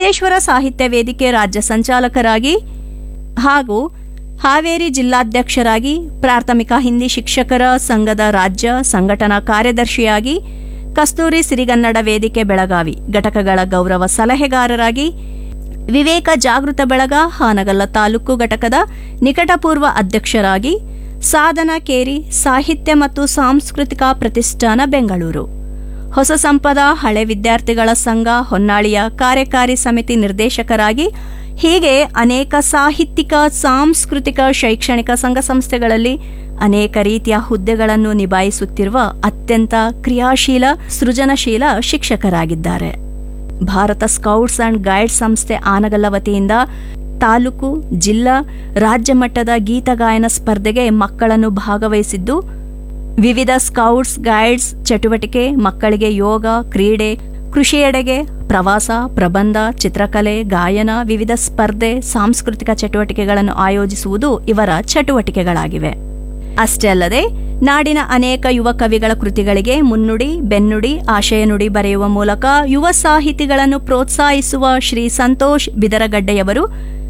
ವಿಶ್ವೇಶ್ವರ ಸಾಹಿತ್ಯ ವೇದಿಕೆ ರಾಜ್ಯ ಸಂಚಾಲಕರಾಗಿ ಹಾಗೂ ಹಾವೇರಿ ಜಿಲ್ಲಾಧ್ಯಕ್ಷರಾಗಿ ಪ್ರಾಥಮಿಕ ಹಿಂದಿ ಶಿಕ್ಷಕರ ಸಂಘದ ರಾಜ್ಯ ಸಂಘಟನಾ ಕಾರ್ಯದರ್ಶಿಯಾಗಿ ಕಸ್ತೂರಿ ಸಿರಿಗನ್ನಡ ವೇದಿಕೆ ಬೆಳಗಾವಿ ಘಟಕಗಳ ಗೌರವ ಸಲಹೆಗಾರರಾಗಿ ವಿವೇಕ ಜಾಗೃತ ಬೆಳಗ ಹಾನಗಲ್ಲ ತಾಲೂಕು ಘಟಕದ ನಿಕಟಪೂರ್ವ ಅಧ್ಯಕ್ಷರಾಗಿ ಸಾಧನ ಕೇರಿ ಸಾಹಿತ್ಯ ಮತ್ತು ಸಾಂಸ್ಕೃತಿಕ ಪ್ರತಿಷ್ಠಾನ ಬೆಂಗಳೂರು ಹೊಸ ಸಂಪದ ಹಳೆ ವಿದ್ಯಾರ್ಥಿಗಳ ಸಂಘ ಹೊನ್ನಾಳಿಯ ಕಾರ್ಯಕಾರಿ ಸಮಿತಿ ನಿರ್ದೇಶಕರಾಗಿ ಹೀಗೆ ಅನೇಕ ಸಾಹಿತ್ಯಿಕ ಸಾಂಸ್ಕೃತಿಕ ಶೈಕ್ಷಣಿಕ ಸಂಘ ಸಂಸ್ಥೆಗಳಲ್ಲಿ ಅನೇಕ ರೀತಿಯ ಹುದ್ದೆಗಳನ್ನು ನಿಭಾಯಿಸುತ್ತಿರುವ ಅತ್ಯಂತ ಕ್ರಿಯಾಶೀಲ ಸೃಜನಶೀಲ ಶಿಕ್ಷಕರಾಗಿದ್ದಾರೆ ಭಾರತ ಸ್ಕೌಟ್ಸ್ ಅಂಡ್ ಗೈಡ್ ಸಂಸ್ಥೆ ಆನಗಲ್ಲ ವತಿಯಿಂದ ತಾಲೂಕು ಜಿಲ್ಲಾ ರಾಜ್ಯ ಮಟ್ಟದ ಗೀತಗಾಯನ ಸ್ಪರ್ಧೆಗೆ ಮಕ್ಕಳನ್ನು ಭಾಗವಹಿಸಿದ್ದು ವಿವಿಧ ಸ್ಕೌಟ್ಸ್ ಗೈಡ್ಸ್ ಚಟುವಟಿಕೆ ಮಕ್ಕಳಿಗೆ ಯೋಗ ಕ್ರೀಡೆ ಕೃಷಿಯೆಡೆಗೆ ಪ್ರವಾಸ ಪ್ರಬಂಧ ಚಿತ್ರಕಲೆ ಗಾಯನ ವಿವಿಧ ಸ್ಪರ್ಧೆ ಸಾಂಸ್ಕೃತಿಕ ಚಟುವಟಿಕೆಗಳನ್ನು ಆಯೋಜಿಸುವುದು ಇವರ ಚಟುವಟಿಕೆಗಳಾಗಿವೆ ಅಷ್ಟೇ ಅಲ್ಲದೆ ನಾಡಿನ ಅನೇಕ ಯುವ ಕವಿಗಳ ಕೃತಿಗಳಿಗೆ ಮುನ್ನುಡಿ ಬೆನ್ನುಡಿ ಆಶಯ ನುಡಿ ಬರೆಯುವ ಮೂಲಕ ಯುವ ಸಾಹಿತಿಗಳನ್ನು ಪ್ರೋತ್ಸಾಹಿಸುವ ಶ್ರೀ ಸಂತೋಷ್ ಬಿದರಗಡ್ಡೆಯವರು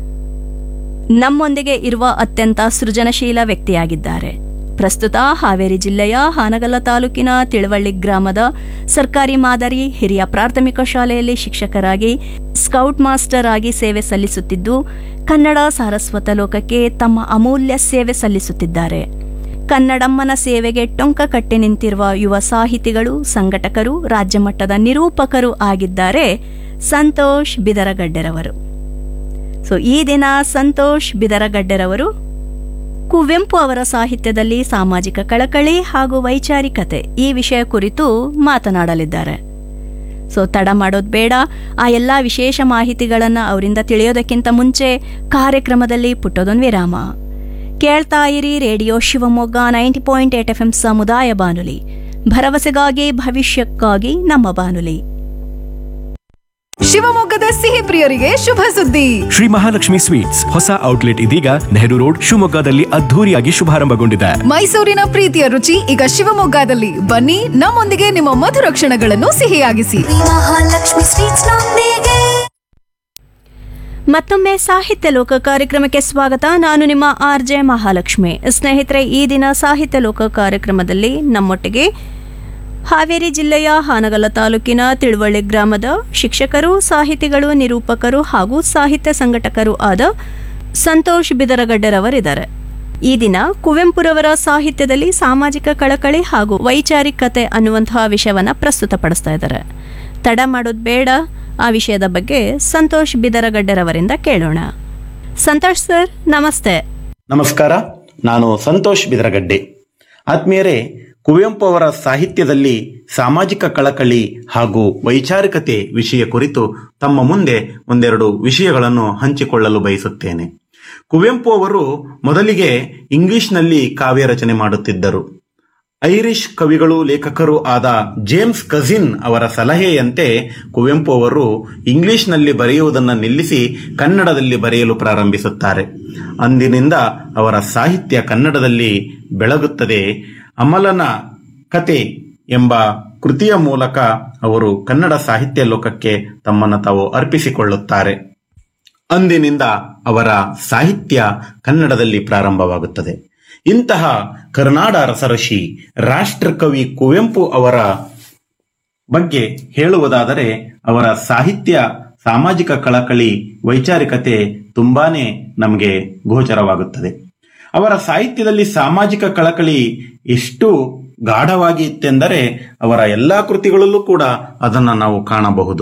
ನಮ್ಮೊಂದಿಗೆ ಇರುವ ಅತ್ಯಂತ ಸೃಜನಶೀಲ ವ್ಯಕ್ತಿಯಾಗಿದ್ದಾರೆ ಪ್ರಸ್ತುತ ಹಾವೇರಿ ಜಿಲ್ಲೆಯ ಹಾನಗಲ್ಲ ತಾಲೂಕಿನ ತಿಳುವಳ್ಳಿ ಗ್ರಾಮದ ಸರ್ಕಾರಿ ಮಾದರಿ ಹಿರಿಯ ಪ್ರಾಥಮಿಕ ಶಾಲೆಯಲ್ಲಿ ಶಿಕ್ಷಕರಾಗಿ ಸ್ಕೌಟ್ ಮಾಸ್ಟರ್ ಆಗಿ ಸೇವೆ ಸಲ್ಲಿಸುತ್ತಿದ್ದು ಕನ್ನಡ ಸಾರಸ್ವತ ಲೋಕಕ್ಕೆ ತಮ್ಮ ಅಮೂಲ್ಯ ಸೇವೆ ಸಲ್ಲಿಸುತ್ತಿದ್ದಾರೆ ಕನ್ನಡಮ್ಮನ ಸೇವೆಗೆ ಟೊಂಕ ಕಟ್ಟಿ ನಿಂತಿರುವ ಯುವ ಸಾಹಿತಿಗಳು ಸಂಘಟಕರು ರಾಜ್ಯ ಮಟ್ಟದ ನಿರೂಪಕರು ಆಗಿದ್ದಾರೆ ಸಂತೋಷ್ ಬಿದರಗಡ್ಡೆರವರು ಸೊ ಈ ದಿನ ಸಂತೋಷ್ ಬಿದರಗಡ್ಡೆರವರು ಕುವೆಂಪು ಅವರ ಸಾಹಿತ್ಯದಲ್ಲಿ ಸಾಮಾಜಿಕ ಕಳಕಳಿ ಹಾಗೂ ವೈಚಾರಿಕತೆ ಈ ವಿಷಯ ಕುರಿತು ಮಾತನಾಡಲಿದ್ದಾರೆ ಸೊ ತಡ ಮಾಡೋದು ಬೇಡ ಆ ಎಲ್ಲ ವಿಶೇಷ ಮಾಹಿತಿಗಳನ್ನು ಅವರಿಂದ ತಿಳಿಯೋದಕ್ಕಿಂತ ಮುಂಚೆ ಕಾರ್ಯಕ್ರಮದಲ್ಲಿ ಪುಟ್ಟದೊಂದು ವಿರಾಮ ಕೇಳ್ತಾ ಇರಿ radio Shivamogga ninety point eight F M ಸಮುದಾಯ ಬಾನುಲಿ ಭರವಸೆಗಾಗಿ ಭವಿಷ್ಯಕ್ಕಾಗಿ ನಮ್ಮ ಬಾನುಲಿ ಶಿವಮೊಗ್ಗದ ಸಿಹಿ ಪ್ರಿಯರಿಗೆ ಶುಭ ಸುದ್ದಿ ಶ್ರೀ ಮಹಾಲಕ್ಷ್ಮಿ ಸ್ವೀಟ್ಸ್ ಹೊಸ ಔಟ್ಲೆಟ್ ಇದೀಗ ನೆಹರು ರೋಡ್ ಶಿವಮೊಗ್ಗದಲ್ಲಿ ಅದ್ಧೂರಿಯಾಗಿ ಶುಭಾರಂಭಗೊಂಡಿದೆ ಮೈಸೂರಿನ ಪ್ರೀತಿಯ ರುಚಿ ಈಗ ಶಿವಮೊಗ್ಗದಲ್ಲಿ ಬನ್ನಿ ನಮ್ಮೊಂದಿಗೆ ನಿಮ್ಮ ಮಧುರ ಕ್ಷಣಗಳನ್ನು ಸಿಹಿಯಾಗಿಸಿ ಮಹಾಲಕ್ಷ್ಮಿ ಸ್ವೀಟ್ಸ್ ನೊಂದಿಗೆ ಮತ್ತೊಮ್ಮೆ ಸಾಹಿತ್ಯ ಲೋಕ ಕಾರ್ಯಕ್ರಮಕ್ಕೆ ಸ್ವಾಗತ ನಾನು ನಿಮ್ಮ ಆರ್ ಜೆ ಮಹಾಲಕ್ಷ್ಮಿ ಸ್ನೇಹಿತರೆ ಈ ದಿನ ಸಾಹಿತ್ಯ ಲೋಕ ಕಾರ್ಯಕ್ರಮದಲ್ಲಿ ನಮ್ಮೊಟ್ಟಿಗೆ ಹಾವೇರಿ ಜಿಲ್ಲೆಯ ಹಾನಗಲ್ಲ ತಾಲೂಕಿನ ತಿಳುವಳ್ಳಿ ಗ್ರಾಮದ ಶಿಕ್ಷಕರು ಸಾಹಿತಿಗಳು ನಿರೂಪಕರು ಹಾಗೂ ಸಾಹಿತ್ಯ ಸಂಘಟಕರು ಆದ ಸಂತೋಷ್ ಬಿದರಗಡ್ಡರವರಿದ್ದಾರೆ ಈ ದಿನ ಕುವೆಂಪುರವರ ಸಾಹಿತ್ಯದಲ್ಲಿ ಸಾಮಾಜಿಕ ಕಳಕಳಿ ಹಾಗೂ ವೈಚಾರಿಕತೆ ಅನ್ನುವಂತಹ ವಿಷಯವನ್ನ ಪ್ರಸ್ತುತಪಡಿಸ್ತಾ ಇದ್ದಾರೆ ತಡ ಮಾಡೋದು ಬೇಡ ಆ ವಿಷಯದ ಬಗ್ಗೆ ಸಂತೋಷ್ ಬಿದರಗಡ್ಡರವರಿಂದ ಕೇಳೋಣ ಸಂತೋಷ್ ಸರ್ ನಮಸ್ತೆ ನಮಸ್ಕಾರ ನಾನು ಸಂತೋಷ್ ಬಿದರಗಡ್ಡೆ ಆತ್ಮೀಯರೇ ಕುವೆಂಪು ಅವರ ಸಾಹಿತ್ಯದಲ್ಲಿ ಸಾಮಾಜಿಕ ಕಳಕಳಿ ಹಾಗೂ ವೈಚಾರಿಕತೆ ವಿಷಯ ಕುರಿತು ತಮ್ಮ ಮುಂದೆ ಒಂದೆರಡು ವಿಷಯಗಳನ್ನು ಹಂಚಿಕೊಳ್ಳಲು ಬಯಸುತ್ತೇನೆ ಕುವೆಂಪು ಅವರು ಮೊದಲಿಗೆ ಇಂಗ್ಲಿಷ್ನಲ್ಲಿ ಕಾವ್ಯ ರಚನೆ ಮಾಡುತ್ತಿದ್ದರು ಐರಿಷ್ ಕವಿಗಳು ಲೇಖಕರು ಆದ ಜೇಮ್ಸ್ ಕಜಿನ್ ಅವರ ಸಲಹೆಯಂತೆ ಕುವೆಂಪು ಅವರು ಇಂಗ್ಲಿಷ್ನಲ್ಲಿ ಬರೆಯುವುದನ್ನು ನಿಲ್ಲಿಸಿ ಕನ್ನಡದಲ್ಲಿ ಬರೆಯಲು ಪ್ರಾರಂಭಿಸುತ್ತಾರೆ ಅಂದಿನಿಂದ ಅವರ ಸಾಹಿತ್ಯ ಕನ್ನಡದಲ್ಲಿ ಬೆಳಗುತ್ತದೆ ಅಮಲನ ಕತೆ ಎಂಬ ಕೃತಿಯ ಮೂಲಕ ಅವರು ಕನ್ನಡ ಸಾಹಿತ್ಯ ಲೋಕಕ್ಕೆ ತಮ್ಮನ್ನು ತಾವು ಅರ್ಪಿಸಿಕೊಳ್ಳುತ್ತಾರೆ ಅಂದಿನಿಂದ ಅವರ ಸಾಹಿತ್ಯ ಕನ್ನಡದಲ್ಲಿ ಪ್ರಾರಂಭವಾಗುತ್ತದೆ ಇಂತಹ ಕರ್ನಾಡ ರಸಋಷಿ ರಾಷ್ಟ್ರಕವಿ ಕುವೆಂಪು ಅವರ ಬಗ್ಗೆ ಹೇಳುವುದಾದರೆ ಅವರ ಸಾಹಿತ್ಯ ಸಾಮಾಜಿಕ ಕಳಕಳಿ ವೈಚಾರಿಕತೆ ತುಂಬಾನೇ ನಮಗೆ ಗೋಚರವಾಗುತ್ತದೆ ಅವರ ಸಾಹಿತ್ಯದಲ್ಲಿ ಸಾಮಾಜಿಕ ಕಳಕಳಿ ಎಷ್ಟು ಗಾಢವಾಗಿ ಇತ್ತೆಂದರೆ ಅವರ ಎಲ್ಲಾ ಕೃತಿಗಳಲ್ಲೂ ಕೂಡ ಅದನ್ನು ನಾವು ಕಾಣಬಹುದು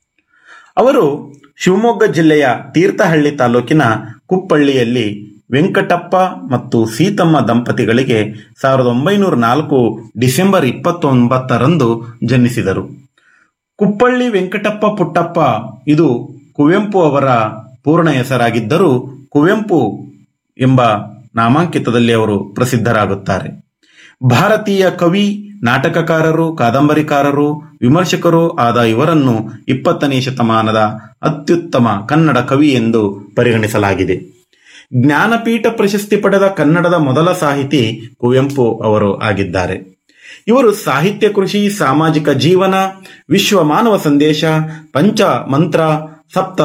ಅವರು ಶಿವಮೊಗ್ಗ ಜಿಲ್ಲೆಯ ತೀರ್ಥಹಳ್ಳಿ ತಾಲೂಕಿನ ಕುಪ್ಪಳ್ಳಿಯಲ್ಲಿ ವೆಂಕಟಪ್ಪ ಮತ್ತು ಸೀತಮ್ಮ ದಂಪತಿಗಳಿಗೆ ಸಾವಿರದ ಒಂಬೈನೂರ ನಾಲ್ಕು ಡಿಸೆಂಬರ್ ಇಪ್ಪತ್ತೊಂಬತ್ತರಂದು ಜನಿಸಿದರು ಕುಪ್ಪಳ್ಳಿ ವೆಂಕಟಪ್ಪ ಪುಟ್ಟಪ್ಪ ಇದು ಕುವೆಂಪು ಅವರ ಪೂರ್ಣ ಹೆಸರಾಗಿದ್ದರೂ ಕುವೆಂಪು ಎಂಬ ನಾಮಾಂಕಿತದಲ್ಲಿ ಅವರು ಪ್ರಸಿದ್ಧರಾಗುತ್ತಾರೆ ಭಾರತೀಯ ಕವಿ ನಾಟಕಕಾರರು ಕಾದಂಬರಿಕಾರರು ವಿಮರ್ಶಕರು ಆದ ಇವರನ್ನು ಇಪ್ಪತ್ತನೇ ಶತಮಾನದ ಅತ್ಯುತ್ತಮ ಕನ್ನಡ ಕವಿ ಎಂದು ಪರಿಗಣಿಸಲಾಗಿದೆ ಜ್ಞಾನಪೀಠ ಪ್ರಶಸ್ತಿ ಪಡೆದ ಕನ್ನಡದ ಮೊದಲ ಸಾಹಿತಿ ಕುವೆಂಪು ಅವರು ಆಗಿದ್ದಾರೆ ಇವರು ಸಾಹಿತ್ಯ ಕೃಷಿ ಸಾಮಾಜಿಕ ಜೀವನ ವಿಶ್ವ ಮಾನವ ಸಂದೇಶ ಪಂಚ ಮಂತ್ರ ಸಪ್ತ